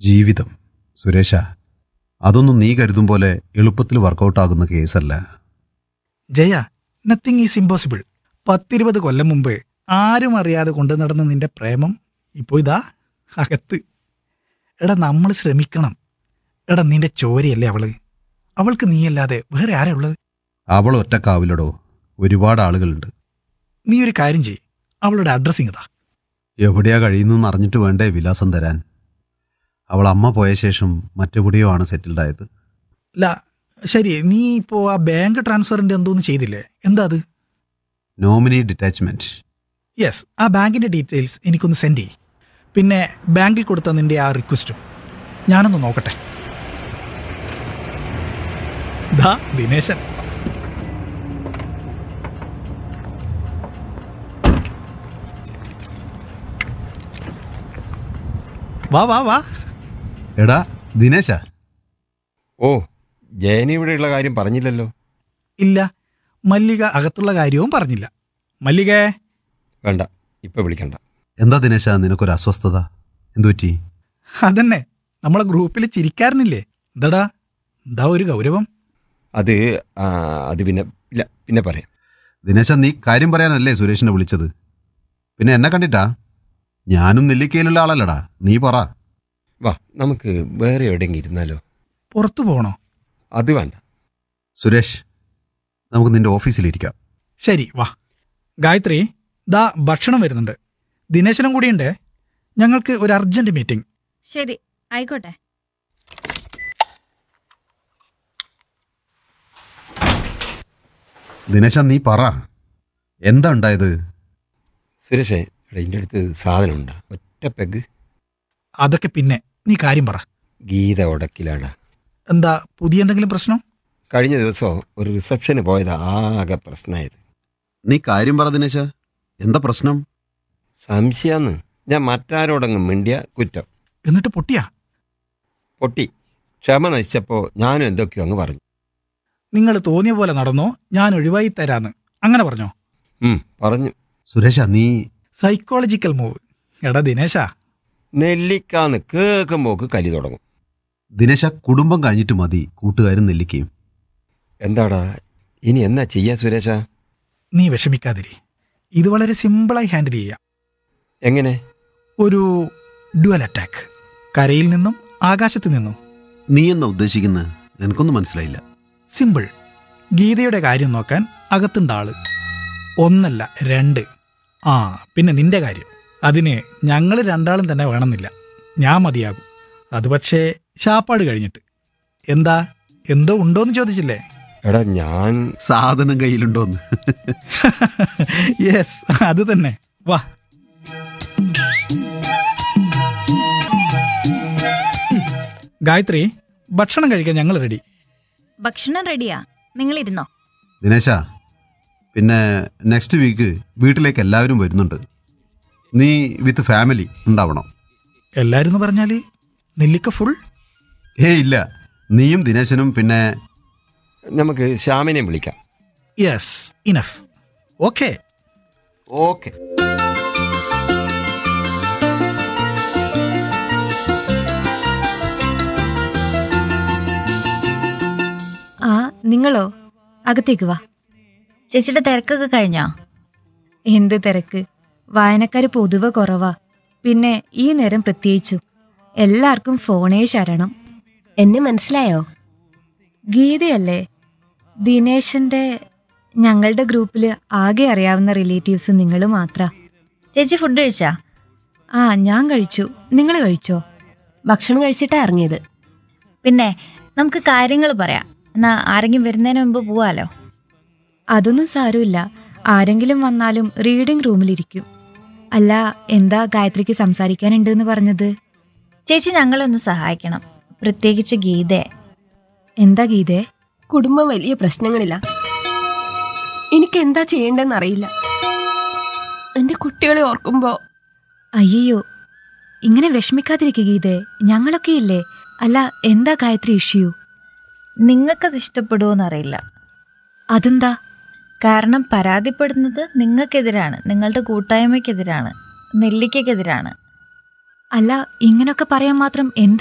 ജീവിതം സുരേഷ അതൊന്നും നീ കരുതും പോലെ എളുപ്പത്തിൽ വർക്കൗട്ടാകുന്ന കേസല്ല ജയ നത്തിങ് ഈസ് ഇമ്പോസിബിൾ പത്തിരുപത് കൊല്ലം മുമ്പ് ആരും അറിയാതെ കൊണ്ടു നടന്ന നിന്റെ പ്രേമം ഇപ്പോൾ ഇതാ അകത്ത് എടാ നമ്മൾ ശ്രമിക്കണം എടാ നിന്റെ ചോരയല്ലേ അവള് അവൾക്ക് നീയല്ലാതെ വേറെ ആരാ ഉള്ളത് അവൾ ഒറ്റക്കാവിലടോ ഒരുപാട് ആളുകളുണ്ട് നീ ഒരു കാര്യം ചെയ്യ് അവളുടെ അഡ്രസ്സിങ് ഇതാ എവിടെയാ കഴിയുന്നെന്ന് അറിഞ്ഞിട്ട് വേണ്ടേ വിലാസം തരാൻ അവൾ അമ്മ പോയ ശേഷം മറ്റെവിടെയോ ആണ് സെറ്റിൽഡ് ആയത് അല്ല ശരി നീ ഇപ്പോൾ ആ ബാങ്ക് ട്രാൻസ്ഫറിൻ്റെ എന്തോന്ന് ചെയ്തില്ലേ എന്താ അത് നോമിനി ഡിറ്റാച്ച്മെന്റ് യെസ് ആ ബാങ്കിൻ്റെ ഡീറ്റെയിൽസ് എനിക്കൊന്ന് സെൻഡ് ചെയ്യ് പിന്നെ ബാങ്കിൽ കൊടുത്ത നിന്റെ ആ റിക്വസ്റ്റും ഞാനൊന്ന് നോക്കട്ടെ ദാ ദിനേശൻ വാ വാ വാ എടാ ദിനേശ ഓ ജയനി ഇവിടെയുള്ള കാര്യം പറഞ്ഞില്ലല്ലോ ഇല്ല മല്ലിക അകത്തുള്ള കാര്യവും പറഞ്ഞില്ല മല്ലികേ വേണ്ട ഇപ്പം വിളിക്കണ്ട എന്താ ദിനേശ നിനക്കൊരു അസ്വസ്ഥത എന്തുപറ്റി അതന്നെ നമ്മളെ ഗ്രൂപ്പിൽ ചിരിക്കാരനില്ലേ എന്താടാ എന്താ ഒരു ഗൗരവം അത് ആ, അത് പിന്നെ ഇല്ല പിന്നെ പറയാം ദിനേശ നീ കാര്യം പറയാനല്ലേ സുരേഷിനെ വിളിച്ചത് പിന്നെ എന്നെ കണ്ടിട്ടാ ഞാനും നെല്ലിക്കയിലുള്ള ആളല്ലടാ നീ പറ വാ നമുക്ക് വേറെ എവിടെയെങ്കിലും ഇരുന്നാലോ പുറത്തു പോകണോ അത് വേണ്ട സുരേഷ് നമുക്ക് നിന്റെ ഓഫീസിലിരിക്കാം ശരി വാ ഗായത്രി ദാ ഭക്ഷണം വരുന്നുണ്ട് ദിനേശനും കൂടിയുണ്ട് ഞങ്ങൾക്ക് ഒരു അർജന്റ് മീറ്റിംഗ് ശരി ആയിക്കോട്ടെ ദിനേശ നീ പറ എന്താ ഉണ്ടായത് സുരേഷേ എടാ എൻ്റെ അടുത്ത് സാധനമുണ്ട് ഒറ്റ പെഗ് അതൊക്കെ പിന്നെ നീ കാര്യം പറ ഗീത ഉടക്കിലാടാ എന്താ പുതിയ എന്തെങ്കിലും പ്രശ്നം കഴിഞ്ഞ ദിവസം ഒരു റിസപ്ഷന് പോയത് ആകെ പ്രശ്നമായത് നീ കാര്യം പറ ദിനേശ എന്താ പ്രശ്നം സംശയാന്ന് ഞാൻ മറ്റാരോടങ്ങും മിണ്ടിയ കുറ്റം എന്നിട്ട് പൊട്ടിയാ പൊട്ടി ക്ഷമ നശിച്ചപ്പോൾ ഞാനും എന്തൊക്കെയോ അങ്ങ് പറഞ്ഞു നിങ്ങൾ തോന്നിയ പോലെ നടന്നോ ഞാൻ ഒഴിവായി തരാന്ന് അങ്ങനെ പറഞ്ഞോ ഉം, പറഞ്ഞു സുരേഷ നീ സൈക്കോളജിക്കൽ മൂവ് എടാ ദിനേശ നെല്ലിക്കാന്ന് കേൾക്കുമ്പോക്ക് കലി തുടങ്ങും ദിനേശ കുടുംബം കഴിഞ്ഞിട്ട് മതി കൂട്ടുകാരും നെല്ലിക്കയും എന്താടാ ഇനി എന്നാ ചെയ്യാ സുരേഷ നീ വിഷമിക്കാതിരി ഇത് വളരെ സിമ്പിളായി ഹാൻഡിൽ ചെയ്യാം എങ്ങനെ ഒരു ഡുവൽ അറ്റാക്ക് കരയിൽ നിന്നും ആകാശത്ത് നിന്നും നീ എന്നാ ഉദ്ദേശിക്കുന്നത് എനിക്കൊന്നും മനസ്സിലായില്ല സിമ്പിൾ ഗീതയുടെ കാര്യം നോക്കാൻ അകത്തുണ്ട് ആള് ഒന്നല്ല രണ്ട് ആ പിന്നെ നിന്റെ കാര്യം അതിന് ഞങ്ങൾ രണ്ടാളും തന്നെ വേണമെന്നില്ല ഞാൻ മതിയാകും അത് പക്ഷേ ശാപ്പാട് കഴിഞ്ഞിട്ട് എന്താ എന്തോ ഉണ്ടോന്ന് ചോദിച്ചില്ലേ എടാ ഞാൻ സാധനം കയ്യിലുണ്ടോന്ന് യെസ് അത് തന്നെ വാ ഗായത്രി ഭക്ഷണം കഴിക്കാൻ ഞങ്ങൾ റെഡി ഭക്ഷണം റെഡിയാ നിങ്ങൾ ഇരുന്നോ ദിനേശ പിന്നെ നെക്സ്റ്റ് വീക്ക് വീട്ടിലേക്ക് എല്ലാവരും വരുന്നുണ്ട് നീ വിത്ത് ഫാമിലി ഉണ്ടാവണം എല്ലാരും എന്ന് പറഞ്ഞാല് നെല്ലിക്ക ഫുൾ ഏ ഇല്ല നീയും ദിനേശനും പിന്നെ നമുക്ക് ശ്യാമിനെ വിളിക്കാം യെസ് ഇനഫ് ഓക്കെ ഓക്കെ ആ നിങ്ങളോ അകത്തേക്ക് വാ ചേച്ചിയുടെ തിരക്കൊക്കെ കഴിഞ്ഞോ എന്ത് തിരക്ക് വായനക്കാര് പൊതുവെ കുറവാ പിന്നെ ഈ നേരം പ്രത്യേകിച്ചു എല്ലാവർക്കും ഫോണേ ശരണം എന്നെ മനസ്സിലായോ ഗീതയല്ലേ ദിനേശന്റെ ഞങ്ങളുടെ ഗ്രൂപ്പിൽ ആകെ അറിയാവുന്ന റിലേറ്റീവ്സ് നിങ്ങൾ മാത്ര ചേച്ചി ഫുഡ് കഴിച്ചാ ആ ഞാൻ കഴിച്ചു നിങ്ങൾ കഴിച്ചോ ഭക്ഷണം കഴിച്ചിട്ടാ ഇറങ്ങിയത് പിന്നെ നമുക്ക് കാര്യങ്ങൾ പറയാം എന്നാ ആരെങ്കിലും വരുന്നതിന് മുമ്പ് പോവാലോ അതൊന്നും സാരമില്ല ആരെങ്കിലും വന്നാലും റീഡിംഗ് റൂമിലിരിക്കും അല്ല എന്താ ഗായത്രിക്ക് സംസാരിക്കാനുണ്ട് എന്ന് പറഞ്ഞത് ചേച്ചി ഞങ്ങളെ ഒന്ന് സഹായിക്കണം പ്രത്യേകിച്ച് ഗീതയെ എന്താ ഗീതേ കുടുംബം വലിയ പ്രശ്നങ്ങളില്ല എനിക്ക് എന്താ ചെയ്യേണ്ടെന്ന് അറിയില്ല എന്റെ കുട്ടികളെ ഓർക്കുമ്പോ അയ്യോ ഇങ്ങനെ വിഷമിക്കാതിരിക്കുക ഗീതേ ഞങ്ങളൊക്കെ ഇല്ലേ അല്ല എന്താ ഗായത്രി ഇഷ്യൂ നിങ്ങൾക്കത് ഇഷ്ടപ്പെടുമോന്ന് അറിയില്ല അതെന്താ കാരണം പരാതിപ്പെടുന്നത് നിങ്ങൾക്കെതിരാണ് നിങ്ങളുടെ കൂട്ടായ്മയ്ക്കെതിരാണ് നെല്ലിക്കയ്ക്കെതിരാണ് അല്ല ഇങ്ങനൊക്കെ പറയാൻ മാത്രം എന്താ